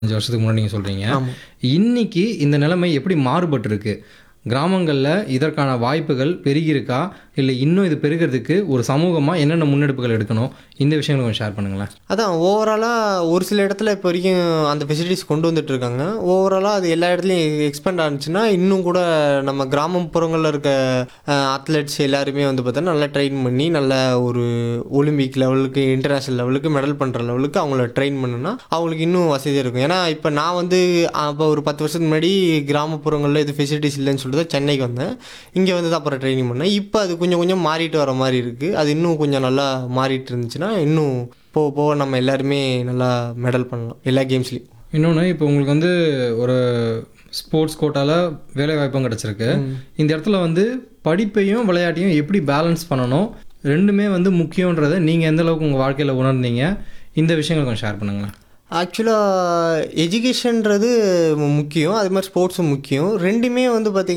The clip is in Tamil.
அஞ்சு வருஷத்துக்கு முன்னாடி நீங்கள் சொல்கிறீங்க ஆமாம் இன்னைக்கு இந்த நிலைமை எப்படி மாறுபட்டிருக்கு கிராமங்களில் இதற்கான வாய்ப்புகள் பெருகியிருக்கா இல்லை இன்னும் இது பெருகிறதுக்கு ஒரு சமூகமாக என்னென்ன முன்னெடுப்புகள் எடுக்கணும் இந்த விஷயங்களை கொஞ்சம் ஷேர் பண்ணுங்களேன் அதான் ஓவராலாக ஒரு சில இடத்துல இப்போ வரைக்கும் அந்த ஃபெசிலிட்டிஸ் கொண்டு வந்துட்டு இருக்காங்க ஓவராலாக அது எல்லா இடத்துலையும் எக்ஸ்பேண்ட் ஆனிச்சுன்னா இன்னும் கூட நம்ம கிராமப்புறங்களில் இருக்க அத்லெட்ஸ் எல்லாருமே வந்து பார்த்தோன்னா நல்லா ட்ரெயின் பண்ணி நல்ல ஒரு ஒலிம்பிக் லெவலுக்கு இன்டர்நேஷ்னல் லெவலுக்கு மெடல் பண்ணுற லெவலுக்கு அவங்கள ட்ரெயின் பண்ணுனா அவங்களுக்கு இன்னும் வசதியாக இருக்கும் ஏன்னா இப்போ நான் வந்து அப்போ ஒரு பத்து வருஷத்துக்கு முன்னாடி கிராமப்புறங்களில் இது ஃபெசிலிட்டிஸ் இல்லைன்னு சொல்லிட்டு தான் சென்னைக்கு வந்தேன் இங்கே வந்து தான் அப்புறம் ட்ரைனிங் பண்ணேன் இப்போ அது கொஞ்சம் கொஞ்சம் மாறிட்டு வர மாதிரி இருக்குது அது இன்னும் கொஞ்சம் நல்லா மாறிட்டு இருந்துச்சுன்னா இன்னும் போக போக நம்ம எல்லாருமே நல்லா மெடல் பண்ணலாம் எல்லா கேம்ஸ்லேயும் இன்னொன்று இப்போ உங்களுக்கு வந்து ஒரு ஸ்போர்ட்ஸ் கோட்டாவில் வேலை வாய்ப்பும் கிடச்சிருக்கு இந்த இடத்துல வந்து படிப்பையும் விளையாட்டையும் எப்படி பேலன்ஸ் பண்ணணும் ரெண்டுமே வந்து முக்கியன்றதை நீங்கள் எந்த அளவுக்கு உங்கள் வாழ்க்கையில் உணர்ந்தீங்க இந்த விஷயங்களை கொஞ்சம் ஷேர் பண்ணுங்களேன் ஆக்சுவலாக எஜுகேஷன்றது முக்கியம் அது மாதிரி ஸ்போர்ட்ஸும் முக்கியம் ரெண்டுமே வந்து பார்த்திங்க